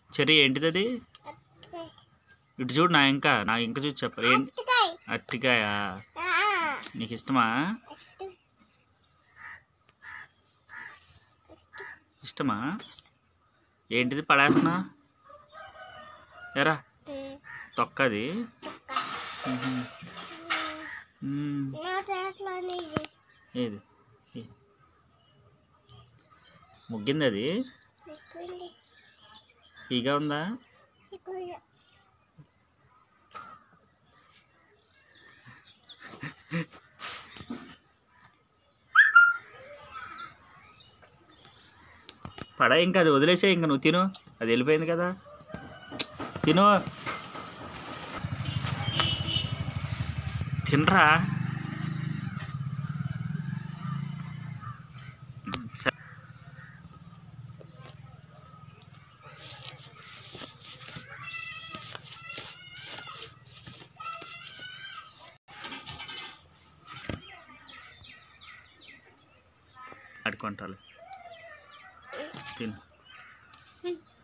చెరి ఏంటిది అది ఇటు చూడు నా ఇంకా నా ఇంకా చూసి చెప్పరు ఏంటి అరటికాయ నీకు ఇష్టమా ఇష్టమా ఏంటిది పడేస్తున్నా ఎరా తొక్కది మ్మ్. మ్మ్. ఏది ఏ. ముగ్గింది అది తీగా ఉందా పడ ఇంకా అది వదిలేసే ఇంకా నువ్వు తిను అది వెళ్ళిపోయింది కదా తిను తినరా సరే. అడుకుంటాను తిను